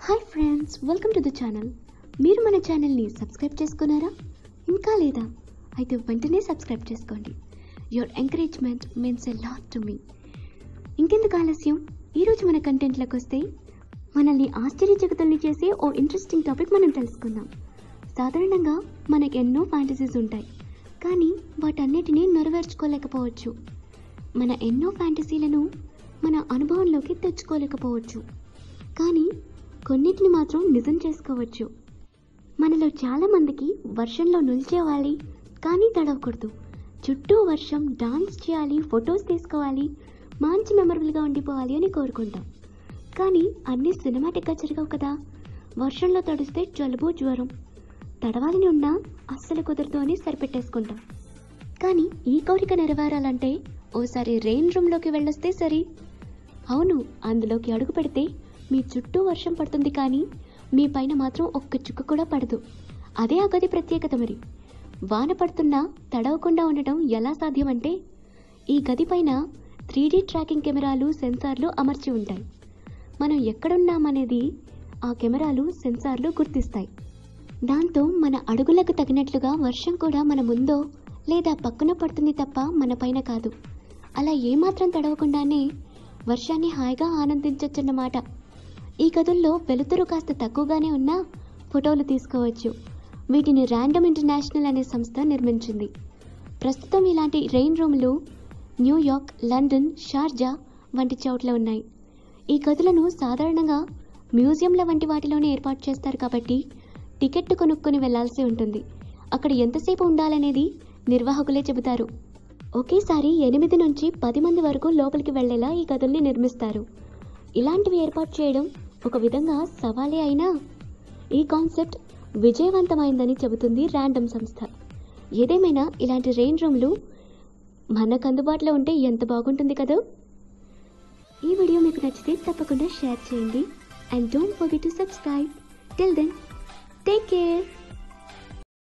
hi friends welcome to the channel మీరు మన ఛానల్ని సబ్స్క్రైబ్ చేసుకున్నారా ఇంకా లేదా అయితే వెంటనే సబ్స్క్రైబ్ చేసుకోండి your encouragement means a lot to me ఇంకెందుకు ఆలస్యం ఈరోజు మన కంటెంట్లోకి వస్తే మనల్ని ఆశ్చర్యచకితుల్ని చేసే ఓ ఇంట్రెస్టింగ్ టాపిక్ మనం తెలుసుకుందాం సాధారణంగా మనకి ఎన్నో ఫ్యాంటసీస్ ఉంటాయి కానీ వాటన్నిటినీ నెరవేర్చుకోలేకపోవచ్చు మన ఎన్నో ఫ్యాంటసీలను మన అనుభవంలోకి తెచ్చుకోలేకపోవచ్చు కానీ కొన్నిటిని మాత్రం నిజం చేసుకోవచ్చు మనలో చాలామందికి వర్షంలో నిల్చేవాలి కానీ తడవకూడదు చుట్టూ వర్షం డాన్స్ చేయాలి ఫొటోస్ తీసుకోవాలి మంచి మెమరబుల్గా ఉండిపోవాలి అని కోరుకుంటాం కానీ అన్నీ సినిమాటిక్గా జరగవు కదా వర్షంలో తడిస్తే జలుబు జ్వరం తడవాలని ఉన్నా అస్సలు కుదరదు అని సరిపెట్టేసుకుంటాం కానీ ఈ కోరిక నెరవేరాలంటే ఓసారి రెయిన్ రూమ్లోకి వెళ్ళొస్తే సరి అవును అందులోకి అడుగు పెడితే మీ చుట్టూ వర్షం పడుతుంది కానీ మీ పైన మాత్రం ఒక్క చుక్క కూడా పడదు అదే ఆ గది ప్రత్యేకత మరి వాన పడుతున్నా తడవకుండా ఉండటం ఎలా సాధ్యమంటే ఈ గది పైన త్రీ ట్రాకింగ్ కెమెరాలు సెన్సార్లు అమర్చి ఉంటాయి మనం ఎక్కడున్నామనేది ఆ కెమెరాలు సెన్సార్లు గుర్తిస్తాయి దాంతో మన అడుగులకు తగినట్లుగా వర్షం కూడా మన ముందో లేదా పక్కన పడుతుంది తప్ప మన పైన కాదు అలా ఏమాత్రం తడవకుండానే వర్షాన్ని హాయిగా ఆనందించవచ్చన్నమాట ఈ గదుల్లో వెలుతురు కాస్త తక్కువగానే ఉన్నా ఫోటోలు తీసుకోవచ్చు వీటిని ర్యాండమ్ ఇంటర్నేషనల్ అనే సంస్థ నిర్మించింది ప్రస్తుతం ఇలాంటి రెయిన్ రూమ్లు న్యూయార్క్ లండన్ షార్జా వంటి చోట్ల ఉన్నాయి ఈ గదులను సాధారణంగా మ్యూజియంల వంటి వాటిలోనే ఏర్పాటు చేస్తారు కాబట్టి టికెట్ కొనుక్కొని వెళ్లాల్సి ఉంటుంది అక్కడ ఎంతసేపు ఉండాలనేది నిర్వాహకులే చెబుతారు ఒకేసారి ఎనిమిది నుంచి పది మంది వరకు లోపలికి వెళ్లేలా ఈ గదుల్ని నిర్మిస్తారు ఇలాంటివి ఏర్పాటు చేయడం ఒక విధంగా సవాలే అయినా ఈ కాన్సెప్ట్ విజయవంతమైందని చెబుతుంది ర్యాండమ్ సంస్థ ఏదేమైనా ఇలాంటి రెయిన్ రూమ్లు మనకు అందుబాటులో ఉంటే ఎంత బాగుంటుంది కదా ఈ వీడియో మీకు నచ్చితే తప్పకుండా షేర్ చేయండి and don't forget to subscribe till then take care